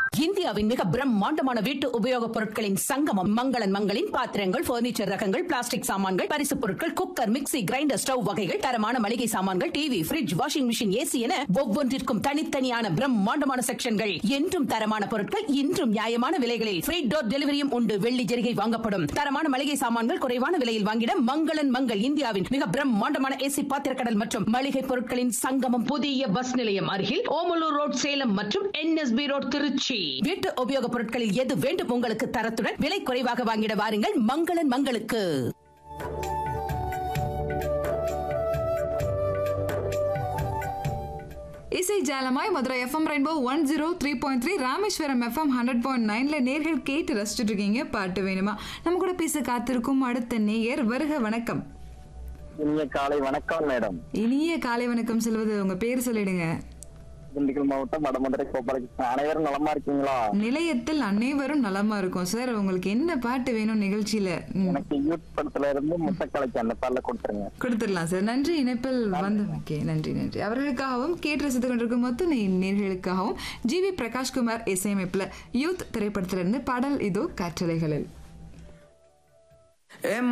இந்தியாவின் மிக பிரம்மாண்டமான வீட்டு உபயோகப் பொருட்களின் சங்கமம் மங்களன் மங்களின் பாத்திரங்கள் பர்னிச்சர் ரகங்கள் பிளாஸ்டிக் சாமான்கள் பரிசுப் பொருட்கள் குக்கர் மிக்ஸி கிரைண்டர் ஸ்டவ் வகைகள் தரமான மளிகை சாமான்கள் TV fridge washing machine AC என ஒவ்வொன்றிற்கும் தனித்தனியான பிரம்மாண்டமான செக்ஷன்கள் என்றும் தரமான பொருட்கள் இன்றும் நியாயமான விலைகளில் ஃப்ரீ டோர் டெலிவரியும் உண்டு வெள்ளி ஜெரிகை வாங்கப்படும் தரமான மளிகை சாமான்கள் குறைவான விலையில் வாங்கிட மங்களன் மங்கள் இந்தியாவின் மிக பிரம்மாண்டமான ஏசி பாத்திரக்கடல் மற்றும் மளிகை பொருட்களின் சங்கமம் புதிய பஸ் நிலையம் அருகில் ஓமலூர் ரோட் சேலம் மற்றும் என்எஸ்பி ரோட் திருச்சி வீட்டு உபயோகப் பொருட்களில் எது வேண்டும் உங்களுக்கு தரத்துடன் விலை குறைவாக வாங்கிட வாருங்கள் மங்களன் மங்களுக்கு இசை ஜாலமாய் Madurai FM rainbow one zero three point three Rameswaram FM hundred point நைன்ல நேர்கள் கேட்டு ரசிச்சுட்டு இருக்கீங்க பாட்டு வேணுமா நம்ம கூட பேச காத்திருக்கும் அடுத்த நேயர் வருக வணக்கம் இனிய காலை வணக்கம் மேடம் இனிய காலை வணக்கம் சொல்வது உங்க பேர் சொல்லிடுங்க திண்டுக்கல் மாவட்டம் வடமதுரை கோபாலகிருஷ்ணன் அனைவரும் நலமா இருக்கீங்களா நிலையத்தில் அனைவரும் நலமா இருக்கும் சார் உங்களுக்கு என்ன பாட்டு வேணும் நிகழ்ச்சியில ம், எனக்கு யூத் படத்துல இருந்து முத்தக்கலைக்கு அந்த பாடல கொடுத்துருங்க கொடுத்துடலாம் சார் நன்றி இணைப்பில் வந்து ஓகே நன்றி நன்றி அவர்களுக்காகவும் கேட்டு ரசித்துக் கொண்டிருக்கும் மொத்த நே- நேர்களுக்காகவும் ஜி வி பிரகாஷ்குமார் இசையமைப்புல யூத் திரைப்படத்திலிருந்து பாடல் இதோ காற்றலைகளில்